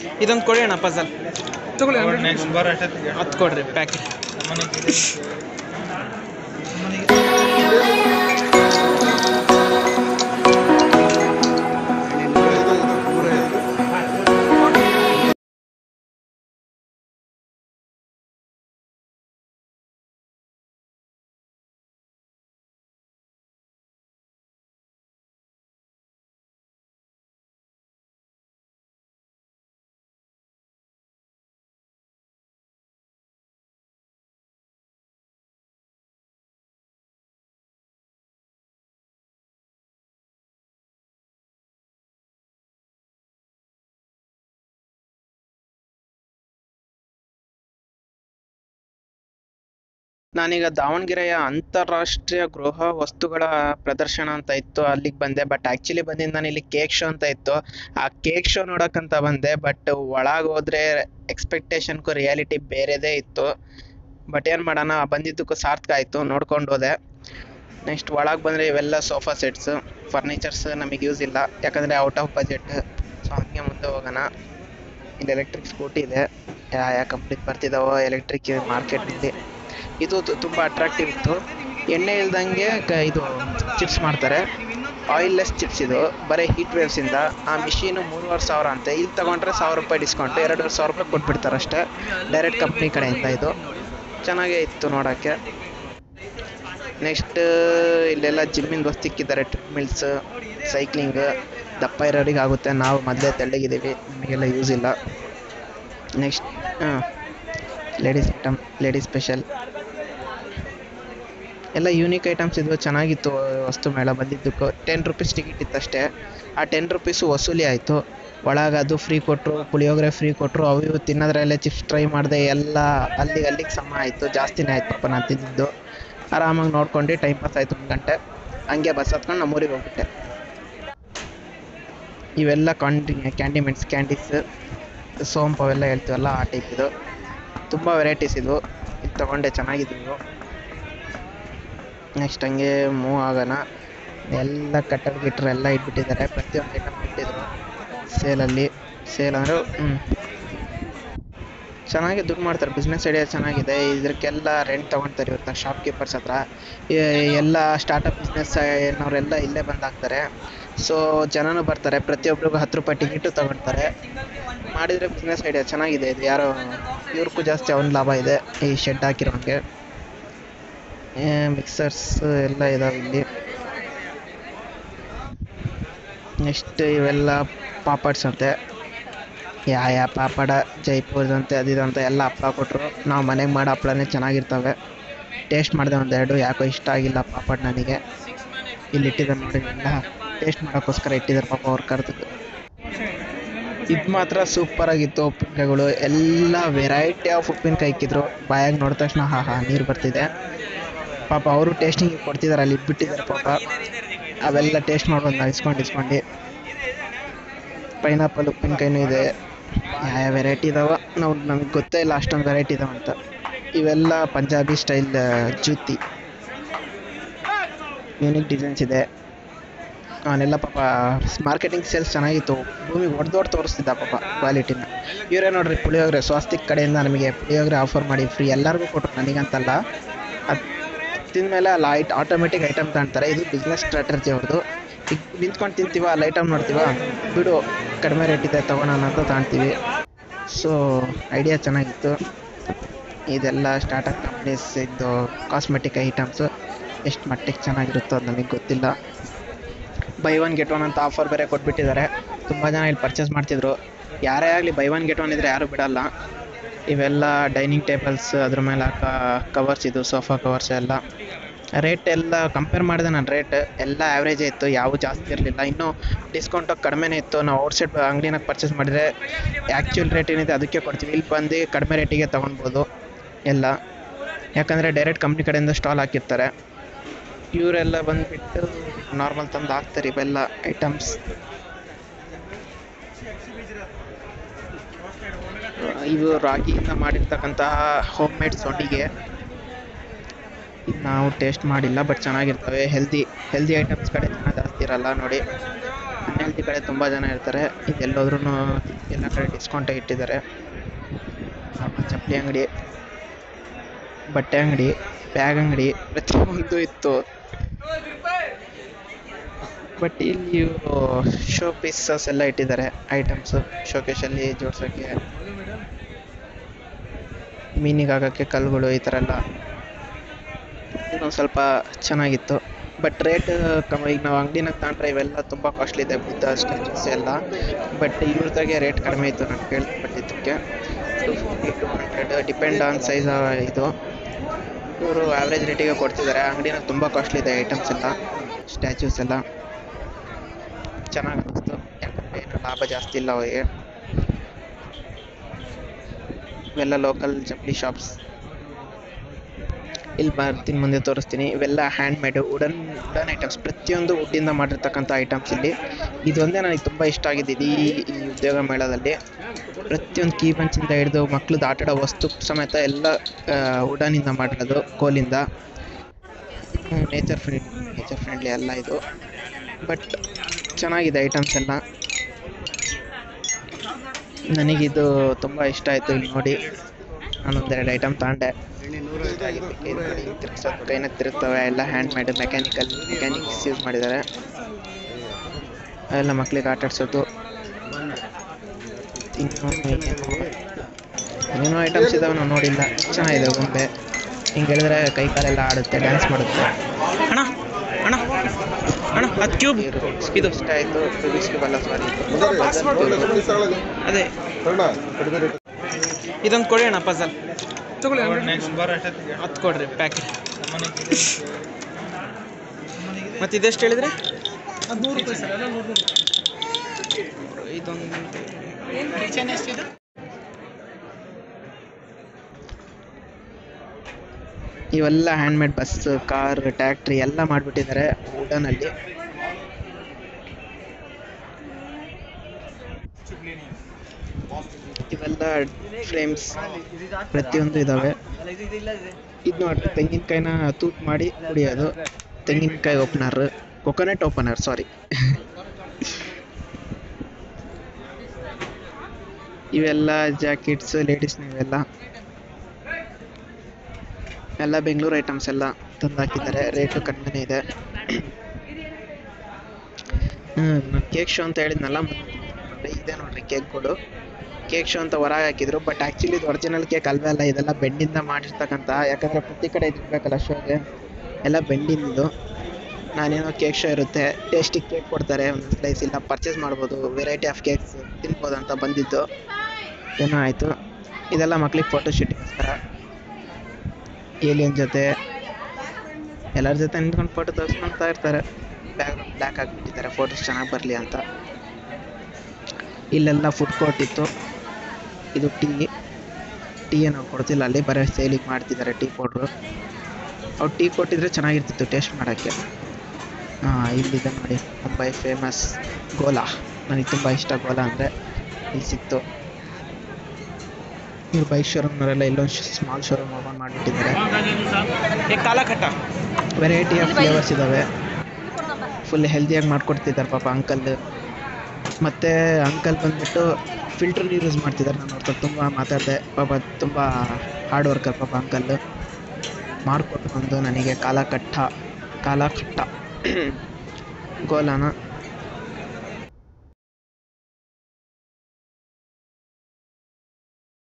ಇದೊಂದು ಕೊಡಿ ಅಣ್ಣ ಪಜಲ್ ತಗೊಳ್ಳಿ ನೆಕ್ಸ್ಟ್ ಬರೋ ಅಷ್ಟೊತ್ತಿಗೆ ಹತ್ತು ಕೊಡ್ರಿ ಪ್ಯಾಕೆಟ್ ಮನೆಗೆ ನಾನೀಗ ದಾವಣಗೆರೆಯ ಅಂತಾರಾಷ್ಟ್ರೀಯ ಗೃಹ ವಸ್ತುಗಳ ಪ್ರದರ್ಶನ ಅಂತ ಇತ್ತು ಅಲ್ಲಿಗೆ ಬಂದೆ ಬಟ್ ಆ್ಯಕ್ಚುಲಿ ಬಂದಿದ್ದು ನಾನು ಇಲ್ಲಿ ಕೇಕ್ ಶೋ ಅಂತ ಇತ್ತು ಆ ಕೇಕ್ ಶೋ ನೋಡೋಕ್ಕಂತ ಬಂದೆ ಬಟ್ ಒಳಗೆ ಹೋದ್ರೆ ಎಕ್ಸ್ಪೆಕ್ಟೇಷನ್ಗೂ ರಿಯಾಲಿಟಿ ಬೇರೆದೇ ಇತ್ತು ಬಟ್ ಏನು ಮಾಡೋಣ ಬಂದಿದ್ದಕ್ಕೂ ಸಾರ್ಥಕ ಆಯಿತು ನೋಡ್ಕೊಂಡು ಹೋದೆ ನೆಕ್ಸ್ಟ್ ಒಳಗೆ ಬಂದರೆ ಇವೆಲ್ಲ ಸೋಫಾ ಸೆಟ್ಸು ಫರ್ನಿಚರ್ಸ್ ನಮಗೆ ಯೂಸ್ ಇಲ್ಲ ಯಾಕಂದರೆ ಔಟ್ ಆಫ್ ಬಜೆಟ್ ಸೊ ಹಂಗೆ ಮುಂದೆ ಹೋಗೋಣ ಇಲ್ಲಿ ಎಲೆಕ್ಟ್ರಿಕ್ ಸ್ಕೂಟಿ ಇದೆ ಯಾ ಯಾವ ಕಂಪ್ನಿಗೆ ಬರ್ತಿದ್ದಾವೋ ಎಲೆಕ್ಟ್ರಿಕ್ ಮಾರ್ಕೆಟ್ನಲ್ಲಿ ಇದು ತು- ತುಂಬ ಅಟ್ರಾಕ್ಟಿವ್ ಇತ್ತು ಎಣ್ಣೆ ಇಲ್ದಂಗೆ ಕ ಇದು ಚಿಪ್ಸ್ ಮಾಡ್ತಾರೆ ಆಯಿಲ್ಲೆಸ್ ಚಿಪ್ಸ್ ಇದು ಬರೀ ಹೀಟ್ ವೇವ್ಸಿಂದ ಆ ಮಿಷಿನು ಮೂರುವರೆ ಸಾವಿರ ಅಂತೆ ಇಲ್ಲಿ ತಗೊಂಡ್ರೆ ಸಾವಿರ ರೂಪಾಯಿ ಡಿಸ್ಕೌಂಟ್ ಎರಡೂವರೆ ಸಾವಿರ ರೂಪಾಯಿ ಕೊಟ್ಬಿಡ್ತಾರೆ ಅಷ್ಟೇ ಡೈರೆಕ್ಟ್ ಕಂಪ್ನಿ ಕಡೆಯಿಂದ ಇದು ಚೆನ್ನಾಗೇ ಇತ್ತು ನೋಡೋಕ್ಕೆ ನೆಕ್ಸ್ಟ್ ಇಲ್ಲೆಲ್ಲ ಜಿಮ್ಮಿನ ವಸ್ತು ಇಕ್ಕಿದ್ದಾರೆ ಟ್ರಿಪ್ಮಿಲ್ಸ್ ಸೈಕ್ಲಿಂಗ್ ದಪ್ಪ ಇರೋರಿಗೆ ಆಗುತ್ತೆ ನಾವು ಮೊದಲೇ ತೆಳ್ಳಗಿದ್ದೀವಿ ನಮಗೆಲ್ಲ ಯೂಸ್ ಇಲ್ಲ ನೆಕ್ಸ್ಟ್ ಹಾಂ ಲೇಡೀಸ್ ಐಟಮ್ ಲೇಡೀಸ್ ಸ್ಪೆಷಲ್ ಎಲ್ಲ ಯೂನಿಕ್ ಐಟಮ್ಸ್ ಇದ್ವು ಚೆನ್ನಾಗಿತ್ತು ವಸ್ತು ಮೇಳ ಬಂದಿದ್ದಕ್ಕೂ ಟೆನ್ ರುಪೀಸ್ ಟಿಕೆಟ್ ಇತ್ತು ಅಷ್ಟೇ ಆ ಟೆನ್ ರುಪೀಸು ವಸೂಲಿ ಆಯಿತು ಒಳಗೆ ಅದು ಫ್ರೀ ಕೊಟ್ಟರು ಪುಳಿಯೋಗರೆ ಫ್ರೀ ಕೊಟ್ಟರು ಅವು ಇವು ತಿನ್ನೋದ್ರಲ್ಲೇ ಚಿಪ್ಸ್ ಟ್ರೈ ಮಾಡಿದೆ ಎಲ್ಲ ಅಲ್ಲಿಗೆ ಅಲ್ಲಿಗೆ ಸಮ ಆಯಿತು ಜಾಸ್ತಿನೇ ಆಯ್ತು ಪಾಪ ನಾನು ತಿಂದಿದ್ದು ಆರಾಮಾಗಿ ನೋಡ್ಕೊಂಡು ಟೈಮ್ ಪಾಸ್ ಆಯಿತು ಒಂದು ಗಂಟೆ ಹಂಗೆ ಬಸ್ ಹತ್ಕೊಂಡು ನಮ್ಮೂರಿಗೆ ಹೋಗ್ಬಿಟ್ಟೆ ಇವೆಲ್ಲ ಕಾಂಡಿ ಕ್ಯಾಂಡಿಮೆಂಟ್ಸ್ ಕ್ಯಾಂಡೀಸ್ ಸೋಂಪು ಅವೆಲ್ಲ ಹೇಳ್ತೀವಲ್ಲ ಆ ಟೈಪ್ ಇದು ತುಂಬ ವೆರೈಟೀಸ್ ಇದ್ವು ಇದು ತೊಗೊಂಡೆ ಚೆನ್ನಾಗಿದ್ವು ನೆಕ್ಸ್ಟ್ ಹಂಗೆ ಮೂವ್ ಆಗೋಣ ಎಲ್ಲ ಕಟ್ಟರ್ ಗಿಟ್ಟರ್ ಎಲ್ಲ ಇಟ್ಬಿಟ್ಟಿದ್ದಾರೆ ಪ್ರತಿಯೊಂದು ಐಟಮ್ ಇಟ್ಟಿದ್ರು ಸೇಲಲ್ಲಿ ಸೇಲ್ ಅಂದರೆ ಹ್ಞೂ ಚೆನ್ನಾಗಿ ದುಡ್ಡು ಮಾಡ್ತಾರೆ ಬಿಸ್ನೆಸ್ ಐಡಿಯಾ ಚೆನ್ನಾಗಿದೆ ಇದಕ್ಕೆಲ್ಲ ರೆಂಟ್ ತೊಗೊಳ್ತಾರೆ ಇವ್ರ ಶಾಪ್ ಕೀಪರ್ಸ್ ಹತ್ರ ಎ- ಎಲ್ಲ ಸ್ಟಾರ್ಟಪ್ ಬಿಸ್ನೆಸ್ ಏನವರೆಲ್ಲ ಇಲ್ಲೇ ಬಂದು ಹಾಕ್ತಾರೆ ಸೊ ಜನನೂ ಬರ್ತಾರೆ ಪ್ರತಿಯೊಬ್ಬರಿಗೂ ಹತ್ತು ರೂಪಾಯಿ ಟಿಕೆಟು ತಗೊಳ್ತಾರೆ ಮಾಡಿದರೆ ಬಿಸ್ನೆಸ್ ಐಡಿಯಾ ಚೆನ್ನಾಗಿದೆ ಇದು ಯಾರೋ ಇವ್ರಿಗೂ ಜಾಸ್ತಿ ಅವ್ನ ಲಾಭ ಇದೆ ಈ ಶೆಡ್ ಹಾಕಿರೋಂಗೆ ಮಿಕ್ಸರ್ಸ್ ಎಲ್ಲ ಇದಾವೆ ಇಲ್ಲಿ ನೆಕ್ಸ್ಟ್ ಇವೆಲ್ಲ ಪಾಪಡ್ಸ್ ಅಂತೆ ಯಾ ಯಾ ಪಾಪಡ ಜೈಪುರದಂತೆ ಅದಿದಂತೆ ಎಲ್ಲ ಹಪ್ಳ ಕೊಟ್ಟರು ನಾವು ಮನೆಗೆ ಮಾಡೋ ಹಪ್ಳನೇ ಚೆನ್ನಾಗಿರ್ತವೆ ಟೇಸ್ಟ್ ಮಾಡಿದೆ ಒಂದೆರಡು ಯಾಕೋ ಇಷ್ಟ ಆಗಿಲ್ಲ ಪಾಪಡ್ ನನಗೆ ಇಲ್ಲಿ ಇಟ್ಟಿದ್ದಾರೆ ನೋಡಿ ಎಲ್ಲ ಟೇಸ್ಟ್ ಮಾಡೋಕ್ಕೋಸ್ಕರ ಇಟ್ಟಿದ್ದಾರೆ ಪಾಪ ಅವ್ರು ಕರೆದು ಇದು ಮಾತ್ರ ಸೂಪರ್ ಆಗಿತ್ತು ಉಪ್ಪಿನಕಾಯಿಗಳು ಎಲ್ಲ ವೆರೈಟಿ ಆಫ್ ಉಪ್ಪಿನಕಾಯಿ ಇಕ್ಕಿದ್ರು ಬಾಯಾಗ ನೋಡಿದ ತಕ್ಷಣ ಹಾ ಹಾ ನೀರು ಬರ್ತಿದೆ ಪಾಪ ಅವರು ಟೇಸ್ಟಿಂಗ್ ಕೊಡ್ತಿದ್ದಾರೆ ಅಲ್ಲಿ ಇಟ್ಬಿಟ್ಟಿದ್ದಾರೆ ಪಾಪ ಅವೆಲ್ಲ ಟೇಸ್ಟ್ ಮಾಡ್ಬೋದು ನಾವು ಇಸ್ಕೊಂಡು ಇಸ್ಕೊಂಡು ಪೈನಾಪಲ್ ಉಪ್ಪಿನಕಾಯಿನೂ ಇದೆ ಯಾವ ವೆರೈಟಿ ಇದಾವ ನಾವು ನಮಗೆ ಗೊತ್ತೇ ಇಲ್ಲ ಅಷ್ಟೊಂದು ವೆರೈಟಿ ಇದಾವೆ ಅಂತ ಇವೆಲ್ಲ Punjabi style jutti unique designs ಇದೆ ಅವನೆಲ್ಲ ಪಾಪ ಮಾರ್ಕೆಟಿಂಗ್ ಸೇಲ್ಸ್ ಚೆನ್ನಾಗಿತ್ತು ಭೂಮಿಗೆ ಹೊಡೆದೋಡ್ ತೋರಿಸ್ತಿದ್ದ ಪಾಪ ಕ್ವಾಲಿಟಿನ ಇವರೇ ನೋಡ್ರಿ ಪುಳಿಯೋಗರೆ ಸ್ವಾಸ್ತಿಕ್ ಕಡೆಯಿಂದ ನಮಗೆ ಪುಳಿಯೋಗರೆ ಆಫರ್ ಮಾಡಿ ಫ್ರೀ ಎಲ್ಲರಿಗೂ ಕೊಟ್ಟರು ನನಗಂತಲ್ಲ ಅದು ತಿಂದಮೇಲೆ ಅಲ್ಲಿ ಐಟ್ ಆಟೋಮೆಟಿಕ್ ಐಟಮ್ ತಗೊಳ್ತಾರೆ ಇದು ಬಿಸ್ನೆಸ್ ಸ್ಟ್ರಾಟರ್ಜಿ ಅವ್ರದ್ದು ಈಗ ನಿಂತ್ಕೊಂಡು ತಿಂತೀವ ಅಲ್ಲಿ ಐಟಮ್ ನೋಡ್ತೀವ ಬಿಡು ಕಡಿಮೆ ರೇಟ್ ಇದೆ ತೊಗೊಳೋಣ ಅಂತ ತಗೊಳ್ತೀವಿ ಸೊ ಐಡಿಯಾ ಚೆನ್ನಾಗಿತ್ತು ಇದೆಲ್ಲ ಸ್ಟಾರ್ಟಪ್ ಕಂಪ್ನೀಸ್ ಇದು ಕಾಸ್ಮೆಟಿಕ್ ಐಟಮ್ಸು ಎಷ್ಟು ಮಟ್ಟಿಗೆ ಚೆನ್ನಾಗಿರುತ್ತೋ ಅದು ನಮಗೆ ಗೊತ್ತಿಲ್ಲ ಬೈ ಒನ್ ಗೆಟ್ ಒನ್ ಅಂತ ಆಫರ್ ಬೇರೆ ಕೊಟ್ಬಿಟ್ಟಿದ್ದಾರೆ ತುಂಬ ಜನ ಇಲ್ಲಿ ಪರ್ಚೇಸ್ ಮಾಡ್ತಿದ್ರು ಯಾರೇ ಆಗಲಿ ಬೈ ಒನ್ ಗೆಟ್ ಒನ್ ಇದ್ದರೆ ಯಾರೂ ಬಿಡಲ್ಲ ಇವೆಲ್ಲ ಡೈನಿಂಗ್ ಟೇಬಲ್ಸ್ ಅದ್ರ ಮೇಲೆ ಹಾಕೋ ಕವರ್ಸ್ ಇದು ಸೋಫಾ ಕವರ್ಸ್ ಎಲ್ಲ ರೇಟ್ ಎಲ್ಲ ಕಂಪೇರ್ ಮಾಡಿದೆ ನಾನು ರೇಟ್ ಎಲ್ಲ ಆ್ಯಾವ್ರೇಜೇ ಇತ್ತು ಯಾವು ಜಾಸ್ತಿ ಇರಲಿಲ್ಲ ಇನ್ನೂ ಡಿಸ್ಕೌಂಟು ಕಡಿಮೆನೇ ಇತ್ತು ನಾವು ಔಟ್ಸೈಡ್ ಅಂಗಡಿನಾಗ ಪರ್ಚೇಸ್ ಮಾಡಿದರೆ ಆ್ಯಕ್ಚುಲ್ ರೇಟ್ ಏನಿದೆ ಅದಕ್ಕೆ ಕೊಡ್ತೀವಿ ಇಲ್ಲಿ ಬಂದು ಕಡಿಮೆ ರೇಟಿಗೆ ತೊಗೊಳ್ಬೋದು ಎಲ್ಲ ಯಾಕಂದರೆ ಡೈರೆಕ್ಟ್ ಕಂಪ್ನಿ ಕಡೆಯಿಂದ ಸ್ಟಾಲ್ ಹಾಕಿರ್ತಾರೆ ಇವರೆಲ್ಲ ಬಂದುಬಿಟ್ಟು ನಾರ್ಮಲ್ ತಂದು ಹಾಕ್ತಾರೆ ಇವೆಲ್ಲ ಐಟಮ್ಸ್ ಇವು ರಾಗಿಯಿಂದ ಮಾಡಿರ್ತಕ್ಕಂತಹ ಹೋಮ್ ಮೇಡ್ ಸೊಂಡಿಗೆ ಇದು ನಾವು ಟೇಸ್ಟ್ ಮಾಡಿಲ್ಲ ಬಟ್ ಚೆನ್ನಾಗಿರ್ತವೆ ಹೆಲ್ದಿ ಹೆಲ್ದಿ ಐಟಮ್ಸ್ ಕಡೆ ಜನ ಜಾಸ್ತಿ ಇರಲ್ಲ ನೋಡಿ ಮನೇಲಿ ಹಳ್ಳಿ ಕಡೆ ತುಂಬ ಜನ ಇರ್ತಾರೆ ಇದೆಲ್ಲೋದ್ರೂ ಎಲ್ಲ ಕಡೆ ಡಿಸ್ಕೌಂಟೇ ಇಟ್ಟಿದ್ದಾರೆ ಪಾಪ ಚಪ್ಪಲಿ ಅಂಗಡಿ ಬಟ್ಟೆ ಅಂಗಡಿ ಬ್ಯಾಗ್ ಅಂಗಡಿ ಪ್ರತಿಯೊಂದು ಇತ್ತು ಬಟ್ ಇಲ್ಲಿ ಇವರು ಶೋ ಪೀಸಸ್ ಎಲ್ಲ ಇಟ್ಟಿದ್ದಾರೆ ಐಟಮ್ಸ್ ಶೋಕೇಶಲ್ಲಿ ಜೋಡ್ಸೋಕ್ಕೆ ಮೀನಿಗೆ ಹಾಕೋಕ್ಕೆ ಕಲ್ಲುಗಳು ಈ ಥರ ಎಲ್ಲ ಇನ್ನೊಂದು ಸ್ವಲ್ಪ ಚೆನ್ನಾಗಿತ್ತು ಬಟ್ ರೇಟ್ ಕಮ್ಮಿ ಈಗ ನಾವು ಅಂಗಡಿನಾಗ ತಗೊಂಡ್ರೆ ಇವೆಲ್ಲ ತುಂಬ ಕಾಸ್ಟ್ಲಿ ಇದೆ ಬುದ್ಧ ಸ್ಟ್ಯಾಚುಸ್ ಎಲ್ಲ ಬಟ್ ಇವ್ರದಾಗೆ ರೇಟ್ ಕಡಿಮೆ ಇತ್ತು ನಾನು ಕೇಳ್ಪಟ್ಟಿದ್ದಕ್ಕೆ two fifty two hundred depend on size ಇದು ಇವರು ಆವ್ರೇಜ್ ರೇಟಿಗೆ ಕೊಡ್ತಿದ್ದಾರೆ ಅಂಗಡಿನಾಗ ತುಂಬ ಕಾಸ್ಟ್ಲಿ ಇದೆ ಐಟಮ್ಸ್ ಎಲ್ಲ ಸ್ಟ್ಯಾಚ್ಯೂಸ್ ಎಲ್ಲ ಚೆನ್ನಾಗಿ ಅನಿಸ್ತು ಯಾಕಂದರೆ ಏನು ಲಾಭ ಜಾಸ್ತಿ ಇಲ್ಲ ಅವರಿಗೆ ಇವೆಲ್ಲ ಲೋಕಲ್ ಚಪ್ಪಲಿ ಶಾಪ್ಸ್ ಇಲ್ಲಿ ಬರ್ತೀನಿ ಮುಂದೆ ತೋರಿಸ್ತೀನಿ ಇವೆಲ್ಲ hand made wooden wooden items ಪ್ರತಿಯೊಂದು ವುಡ್ಡಿಂದ ಮಾಡಿರ್ತಕ್ಕಂಥ ಐಟಮ್ಸ್ ಇಲ್ಲಿ ಇದೊಂದೇ ನನಗೆ ತುಂಬ ಇಷ್ಟ ಆಗಿದ್ದು ಈ ಈ ಉದ್ಯೋಗ ಮೇಳದಲ್ಲಿ ಪ್ರತಿಯೊಂದು ಕೀ ಬಂಚಿಂದ ಹಿಡಿದು ಮಕ್ಳದ್ದು ಆಟ ಆಡೋ ವಸ್ತು ಸಮೇತ ಎಲ್ಲ ವುಡನಿಂದ ಮಾಡಿರೋದು ಕೋಲಿಂದ ನೇಚರ್ ಫ್ರೆಂಡ್ ನೇಚರ್ ಫ್ರೆಂಡ್ಲಿ ಎಲ್ಲ ಇದು ಬಟ್ ಚೆನ್ನಾಗಿದೆ ಐಟಮ್ಸ್ ಎಲ್ಲ ನನಗಿದು ತುಂಬ ಇಷ್ಟ ಆಯಿತು ಇಲ್ಲಿ ನೋಡಿ ನಾನೊಂದೆರಡು ಐಟಮ್ ತಗೊಂಡೆ ಇಷ್ಟ ಆಗಿದ್ದು ಕೈ ನೋಡಿ ತಿರ್ಗ್ಸೋದು ಕೈನ ತಿರುಗ್ತವೆ ಎಲ್ಲ hand made mechanical mechanics use ಮಾಡಿದ್ದಾರೆ ಎಲ್ಲ ಮಕ್ಳಿಗೆ ಆಟ ಆಡ್ಸೋದು ಇನ್ನು ಏನೇನೋ ಏನೇನೋ ಐಟಮ್ಸ್ ಇದಾವೆ ನಾವು ನೋಡಿಲ್ಲ ಚೆನ್ನಾಗಿದೆ ಗೊಂಬೆ ಹಿಂಗೆ ಹೇಳಿದ್ರೆ ಕೈ ಕಾಲೆಲ್ಲ ಆಡುತ್ತೆ ಡ್ಯಾನ್ಸ್ ಮಾಡುತ್ತೆ ಅಣ್ಣ ಅಣ್ಣ ಅಣ್ಣ ಅದು ಕ್ಯೂಬ್ ಇದು ಇಷ್ಟ ಆಯಿತು ಬಿಸ್ಕಿಬಲ್ಲ ಸಾರಿ ಅದೇ ಇದೊಂದು ಕೊಡಿ ಅಣ್ಣ ಪಜಲ್ ತಗೊಳ್ಳಿ ನೆಕ್ಸ್ಟ್ ಬರೋ ಅಷ್ಟೊತ್ತಿಗೆ ಹತ್ತು ಕೊಡ್ರಿ ಪ್ಯಾಕೆಟ್ ನಮ್ಮನೆಗಿದೆ ಮತ್ತು ಇದೆಷ್ಟು ಹೇಳಿದ್ರೆ ಇದೊಂದು ಇವೆಲ್ಲ hand made bus car tractor ಎಲ್ಲ ಮಾಡಿಬಿಟ್ಟಿದ್ದಾರೆ ವುಡನಲ್ಲಿ ಇವೆಲ್ಲ ಫ್ರೇಮ್ಸ್ ಪ್ರತಿಯೊಂದು ಇದಾವೆ ಇದು ನೋಡ್ರಿ ತೆಂಗಿನಕಾಯಿನ ತೂತ್ ಮಾಡಿ ಕುಡಿಯೋದು ತೆಂಗಿನಕಾಯಿ ಓಪನರ್ ಕೊಕೊನಟ್ ಓಪನರ್ ಸಾರಿ ಇವೆಲ್ಲ ಜಾಕೆಟ್ಸ್ ಲೇಡೀಸ್ ಇವೆಲ್ಲ ಎಲ್ಲ ಬೆಂಗಳೂರು ಐಟಮ್ಸ್ ಎಲ್ಲ ತಂದು ಹಾಕಿದ್ದಾರೆ ರೇಟು ಕಡಿಮೆನೇ ಇದೆ ಕೇಕ್ ಶೋ ಅಂತ ಹೇಳಿದ್ನಲ್ಲ ಮೊನ್ನೆ, ಇದೆ ನೋಡ್ರಿ ಕೇಕ್ಗಳು ಕೇಕ್ ಶೋ ಅಂತ ಹೊರಗೆ ಹಾಕಿದ್ರು ಬಟ್ ಆ್ಯಕ್ಚುಲಿ ಇದು ಒರಿಜಿನಲ್ ಕೇಕ್ ಅಲ್ವೇ ಅಲ್ಲ ಇದೆಲ್ಲ ಬೆಂಡಿಂದ ಮಾಡಿರ್ತಕ್ಕಂಥ ಯಾಕಂದರೆ ಪ್ರತಿ ಕಡೆ ಇದಿರ್ಬೇಕಲ್ಲ ಶೋಗೆ ಎಲ್ಲ ಬೆಂಡಿಂದು ನಾನೇನೋ ಕೇಕ್ ಶೋ ಇರುತ್ತೆ ಟೇಸ್ಟಿಗೆ ಕೇಕ್ ಕೊಡ್ತಾರೆ ಒಂದೊಂದು ಸ್ಲೈಸ್ ಇಲ್ಲ ಪರ್ಚೇಸ್ ಮಾಡ್ಬೋದು ವೆರೈಟಿ ಆಫ್ ಕೇಕ್ಸ್ ತಿನ್ಬೋದು ಅಂತ ಬಂದಿದ್ದು ಏನೋ ಆಯಿತು ಇದೆಲ್ಲ ಮಕ್ಳಿಗೆ ಫೋಟೋ ಶೂಟಿಗೋಸ್ಕರ ಏಲಿಯನ್ ಜೊತೆ ಎಲ್ಲರ ಜೊತೆ ನಿಂತ್ಕೊಂಡು ಫೋಟೋ ತೆಗೆಸ್ಕೊಳ್ತಾ ಇರ್ತಾರೆ ಬ್ಯಾಗ್ ಬ್ಲ್ಯಾಕ್ ಆಗಿಬಿಟ್ಟಿದ್ದಾರೆ ಫೋಟೋಸ್ ಚೆನ್ನಾಗಿ ಬರಲಿ ಅಂತ ಇಲ್ಲೆಲ್ಲ ಫುಡ್ ಕೋರ್ಟ್ ಇತ್ತು ಇದು ಟೀ ಟೀ ಏನೋ ಕೊಡ್ತಿಲ್ಲ ಅಲ್ಲಿ ಬರೀ ಸೇಲಿಗೆ ಮಾಡ್ತಿದ್ದಾರೆ ಟೀ ಪೌಡ್ರು ಅವ್ರು ಟೀ ಕೊಟ್ಟಿದ್ರೆ ಚೆನ್ನಾಗಿರ್ತಿತ್ತು ಟೇಸ್ಟ್ ಮಾಡೋಕ್ಕೆ ಹಾಂ ಇಲ್ಲಿದೆ ನೋಡಿ ಮುಂಬೈ ಫೇಮಸ್ ಗೋಲಾ ನನಗೆ ತುಂಬ ಇಷ್ಟ ಗೋಲಾ ಅಂದರೆ ಇಲ್ಲಿ ಸಿಕ್ತು ಇವ್ರು ಬೈಕ್ ಶೋರೂಮ್ನವರೆಲ್ಲ ಇಲ್ಲೊಂದು ಸ್ಮಾಲ್ ಶೋರೂಮ್ ಓಪನ್ ಮಾಡಿಬಿಟ್ಟಿದ್ದಾರೆ ಏ ಕಾಲ ಕಟ್ಟ ವೆರೈಟಿ ಆಫ್ ಫ್ಲೇವರ್ಸ್ ಇದ್ದಾವೆ ಫುಲ್ ಹೆಲ್ದಿಯಾಗಿ ಮಾಡ್ಕೊಡ್ತಿದ್ದಾರೆ ಪಾಪ ಅಂಕಲ್ ಮತ್ತು ಅಂಕಲ್ ಬಂದ್ಬಿಟ್ಟು ಫಿಲ್ಟರ್ ನೀರು ಯೂಸ್ ಮಾಡ್ತಿದ್ದಾರೆ ನಾನು ಅವ್ರ ತುಂಬ ಮಾತಾಡಿದೆ ಪಾಪ ತುಂಬ ಹಾರ್ಡ್ ವರ್ಕರ್ ಪಾಪ ಅಂಕಲ್ ಮಾಡಿಕೊಟ್ಟು ಬಂದು ನನಗೆ ಕಾಲ ಕಟ್ಟ ಕಾಲ ಕಟ್ಟ ಗೋಲಾನ